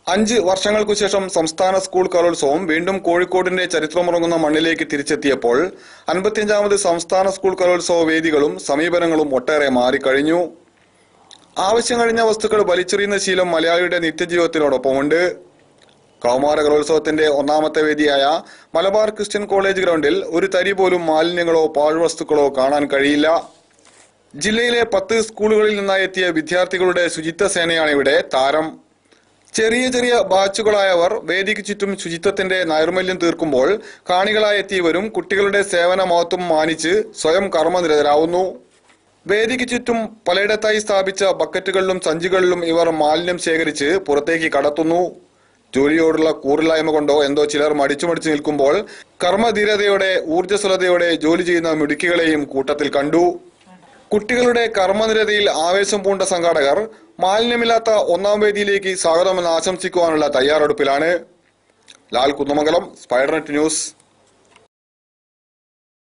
അഞ്ച് വർഷങ്ങൾക്കു ശേഷം സംസ്ഥാന സ്കൂൾ കലോത്സവം വീണ്ടും കോഴിക്കോടിന്റെ ചരിത്രമുറങ്ങുന്ന മണ്ണിലേക്ക് തിരിച്ചെത്തിയപ്പോൾ അൻപത്തിയഞ്ചാമത് സംസ്ഥാന സ്കൂൾ കലോത്സവ വേദികളും സമീപനങ്ങളും ഒട്ടേറെ മാറിക്കഴിഞ്ഞു ആവശ്യം കഴിഞ്ഞ വസ്തുക്കൾ വലിച്ചെറിയുന്ന ശീലം മലയാളിയുടെ നിത്യജീവിതത്തിനോടൊപ്പമുണ്ട് കൗമാര കലോത്സവത്തിന്റെ ഒന്നാമത്തെ വേദിയായ മലബാർ ക്രിസ്ത്യൻ കോളേജ് ഗ്രൗണ്ടിൽ ഒരു തരി പോലും മാലിന്യങ്ങളോ പാഴ്വസ്തുക്കളോ കാണാൻ കഴിയില്ല ജില്ലയിലെ പത്ത് സ്കൂളുകളിൽ നിന്നായി എത്തിയ വിദ്യാർത്ഥികളുടെ ശുചിത്വ സേനയാണ് ഇവിടെ താരം ചെറിയ ചെറിയ ബാച്ചുകളായവർ വേദിക്ക് ചുറ്റും ശുചിത്വത്തിന്റെ നൈർമല്യം തീർക്കുമ്പോൾ കാണികളായി എത്തിയവരും കുട്ടികളുടെ സേവന മഹത്വം മാനിച്ച് സ്വയം കർമ്മനിരതരാവുന്നു വേദിക്ക് ചുറ്റും പലയിടത്തായി സ്ഥാപിച്ച ബക്കറ്റുകളിലും സഞ്ചികളിലും ഇവർ മാലിന്യം ശേഖരിച്ച് പുറത്തേക്ക് കടത്തുന്നു ജോലിയോടുള്ള കൂറില്ലായ്മ കൊണ്ടോ എന്തോ ചിലർ മടിച്ചു മടിച്ചു നിൽക്കുമ്പോൾ കർമ്മധീരതയോടെ ഊർജ്ജസ്വലതയോടെ ജോലി ചെയ്യുന്ന മിടുക്കികളെയും കൂട്ടത്തിൽ കണ്ടു കുട്ടികളുടെ കർമ്മനിരതയിൽ ആവേശം പൂണ്ട സംഘാടകർ മാലിന്യമില്ലാത്ത ഒന്നാം വേദിയിലേക്ക് സ്വാഗതമെന്ന് ആശംസിക്കുവാനുള്ള തയ്യാറെടുപ്പിലാണ് ലാൽ കുന്നമംഗലം സ്പൈഡർനെറ്റ് ന്യൂസ്